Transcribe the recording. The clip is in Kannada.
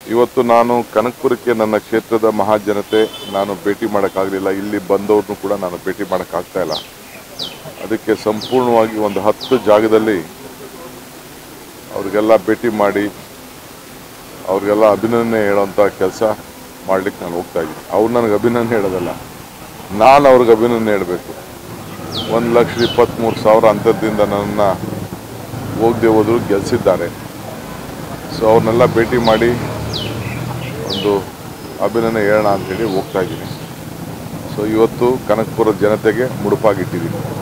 ಇವತ್ತು ನಾನು ಕನಕಪುರಕ್ಕೆ ನನ್ನ ಕ್ಷೇತ್ರದ ಮಹಾಜನತೆ ನಾನು ಭೇಟಿ ಮಾಡೋಕ್ಕಾಗಲಿಲ್ಲ ಇಲ್ಲಿ ಬಂದವ್ರನ್ನೂ ಕೂಡ ನಾನು ಭೇಟಿ ಮಾಡೋಕ್ಕಾಗ್ತಾ ಇಲ್ಲ ಅದಕ್ಕೆ ಸಂಪೂರ್ಣವಾಗಿ ಒಂದು ಹತ್ತು ಜಾಗದಲ್ಲಿ ಅವ್ರಿಗೆಲ್ಲ ಭೇಟಿ ಮಾಡಿ ಅವ್ರಿಗೆಲ್ಲ ಅಭಿನಂದನೆ ಹೇಳೋಂಥ ಕೆಲಸ ಮಾಡ್ಲಿಕ್ಕೆ ನಾನು ಹೋಗ್ತಾ ಇದ್ದೀನಿ ಅವ್ರು ನನಗೆ ಅಭಿನಂದನೆ ಹೇಳೋದಲ್ಲ ನಾನು ಅವ್ರಿಗೆ ಅಭಿನಂದನೆ ಹೇಳಬೇಕು ಒಂದು ಲಕ್ಷದ ಇಪ್ಪತ್ತ್ಮೂರು ಸಾವಿರ ಅಂತರದಿಂದ ನನ್ನನ್ನು ಹೋಗದೆ ಹೋದ್ರು ಗೆಲ್ಲಿಸಿದ್ದಾರೆ ಸೊ ಅವ್ರನ್ನೆಲ್ಲ ಭೇಟಿ ಮಾಡಿ ಒಂದು ಅಭಿನಂದನೆ ಹೇಳೋಣ ಅಂತೇಳಿ ಹೋಗ್ತಾ ಇದ್ದೀನಿ ಸೊ ಇವತ್ತು ಕನಕಪುರದ ಜನತೆಗೆ ಮುಡುಪಾಗಿಟ್ಟಿದ್ದೀನಿ